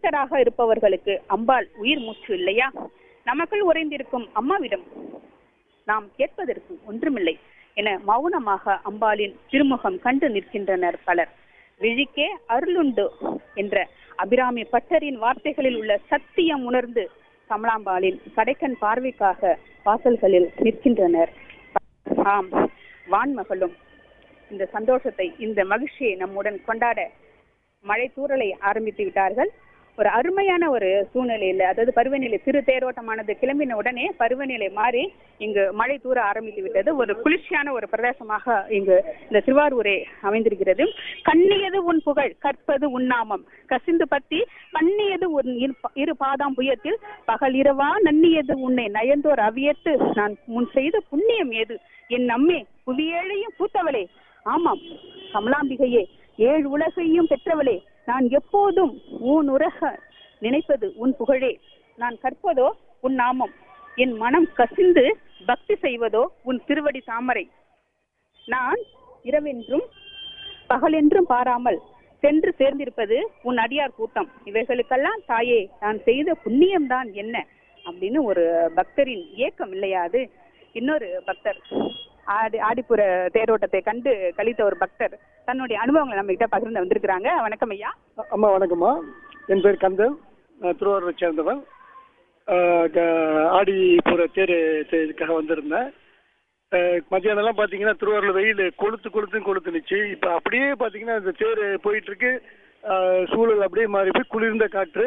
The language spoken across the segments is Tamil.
பக்தராக இருப்பவர்களுக்கு அம்பாள் உயிர் மூச்சு இல்லையா நமக்குள் உறைந்திருக்கும் அம்மாவிடம் நாம் கேட்பதற்கு ஒன்றுமில்லை என மௌனமாக அம்பாளின் திருமுகம் கண்டு நிற்கின்றனர் பலர் விழிக்கே அருளுண்டு என்ற அபிராமி பட்டரின் வார்த்தைகளில் உள்ள சத்தியம் உணர்ந்து கமலாம்பாளின் கடைக்கண் பார்வைக்காக வாசல்களில் நிற்கின்றனர் ஆம் வான்மகளும் இந்த சந்தோஷத்தை இந்த மகிழ்ச்சியை நம்முடன் கொண்டாட மழை தூறலை ஆரம்பித்து விட்டார்கள் ஒரு அருமையான ஒரு சூழ்நிலையில அதாவது பருவநிலை சிறு தேரோட்டமானது கிளம்பின உடனே பருவநிலை மாறி இங்கு மழை தூர ஆரம்பித்து விட்டது ஒரு குளிர்ச்சியான ஒரு பிரதேசமாக இங்கு இந்த திருவாரூரே அமைந்திருக்கிறது கண்ணியது உன் புகழ் கற்பது உன்னாமம் கசிந்து பத்தி பண்ணியது உன் இரு- இரு பாதாம் புயத்தில் பகல் இரவா நன்னியது உன்னை நயந்தோர் அவியத்து நான் முன் செய்த புண்ணியம் ஏது என் நம்மே புவியேழையும் பூத்தவளே ஆமாம் கமலாம்பிகையே ஏழு உலகையும் பெற்றவளே நான் எப்போதும் ஊன் உரக நினைப்பது உன் புகழே நான் கற்பதோ உன் நாமம் என் மனம் கசிந்து பக்தி செய்வதோ உன் திருவடி தாமரை நான் இரவென்றும் பகலென்றும் பாராமல் சென்று சேர்ந்திருப்பது உன் அடியார் கூட்டம் இவைகளுக்கெல்லாம் தாயே நான் செய்த புண்ணியம்தான் என்ன அப்படின்னு ஒரு பக்தரின் ஏக்கம் இல்லையா அது இன்னொரு பக்தர் ஆடி ஆடிப்புற தேரோட்டத்தை கண்டு கழித்த ஒரு பக்தர் தன்னுடைய அனுபவங்களை நம்ம கிட்ட பகிர்ந்து வந்திருக்கிறாங்க வணக்கம் ஐயா அம்மா வணக்கம்மா என் பேர் கந்தன் நான் திருவாரூரை சேர்ந்தவன் ஆஹ் க- ஆடிப்புற தேர் இதுக்காக வந்திருந்தேன் ஆஹ் மத்தியானம்லாம் பார்த்தீங்கன்னா திருவாரூர் வெயில் கொளுத்து கொளுத்துன்னு கொளுத்துனுச்சு இப்போ அப்படியே பார்த்தீங்கன்னா இந்த தேர் போயிட்டு இருக்கு ஆஹ் சூழல் அப்படியே மாறி போய் குளிர்ந்த காற்று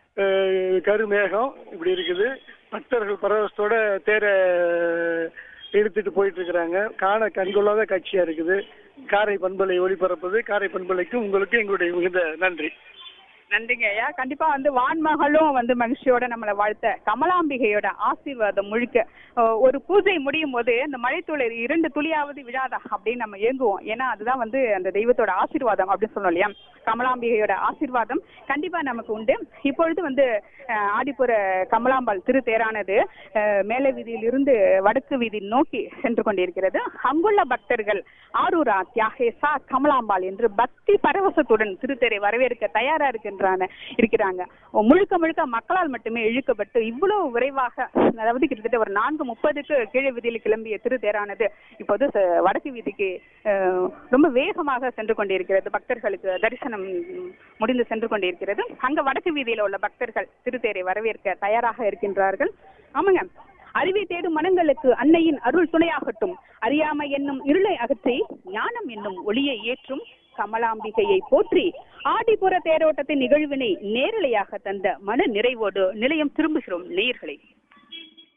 ஆஹ் கருமேகம் இப்படி இருக்குது பக்தர்கள் பரவசத்தோட தேரை இழுத்துட்டு போயிட்டு இருக்கிறாங்க காண கண்கொள்ளாத காட்சியா இருக்குது காரை பண்பலை ஒளிபரப்புது காரை பண்பலைக்கு உங்களுக்கு எங்களுடைய மிகுந்த நன்றி நன்றிங்க ஐயா கண்டிப்பா வந்து வான்மகளும் வந்து மகிழ்ச்சியோட நம்மளை வாழ்த்த கமலாம்பிகையோட ஆசீர்வாதம் முழுக்க அஹ், ஒரு பூஜை முடியும் போது அந்த மழைத்துளி இரண்டு துளியாவது விழாதா அப்படின்னு நம்ம ஏங்குவோம் ஏன்னா அதுதான் வந்து அந்த தெய்வத்தோட ஆசீர்வாதம் அப்படின்னு சொன்னோம் இல்லையா கமலாம்பிகையோட ஆசீர்வாதம் கண்டிப்பா நமக்கு உண்டு இப்பொழுது வந்து அஹ், ஆடிப்புற கமலாம்பாள் திரு தேரானது அஹ், மேல வீதியிலிருந்து வடக்கு வீதி நோக்கி சென்று கொண்டிருக்கிறது அங்குள்ள பக்தர்கள் ஆரூரா தியாகேசா கமலாம்பாள் என்று பக்தி பரவசத்துடன் திருத்தேரை வரவேற்க தயாரா இருக்கின்றாங்க இருக்கிறாங்க முழுக்க முழுக்க மக்களால் மட்டுமே இழுக்கப்பட்டு இவ்வளவு விரைவாக அதாவது கிட்டத்தட்ட ஒரு நான்கு முப்பதுக்கு கீழே வீதியில் கிளம்பிய திருத்தேரானது இப்போது ச- வடக்கு வீதிக்கு அஹ், ரொம்ப வேகமாக சென்று கொண்டிருக்கிறது பக்தர்களுக்கு தரிசனம் முடிந்து சென்று கொண்டிருக்கிறது அங்க வடக்கு வீதியில உள்ள பக்தர்கள் திருத்தேரை வரவேற்க தயாராக இருக்கின்றார்கள் ஆமாங்க அறிவை தேடும் மனங்களுக்கு அன்னையின் அருள் துணையாகட்டும் அறியாமை என்னும் இருளை அகற்றி ஞானம் என்னும் ஒளியை ஏற்றும் கமலாம்பிகையை போற்றி ஆடிப்புற தேரோட்டத்தின் நிகழ்வினை நேரலையாக தந்த மன நிறைவோடு நிலையம் திரும்புகிறோம் நேயர்களே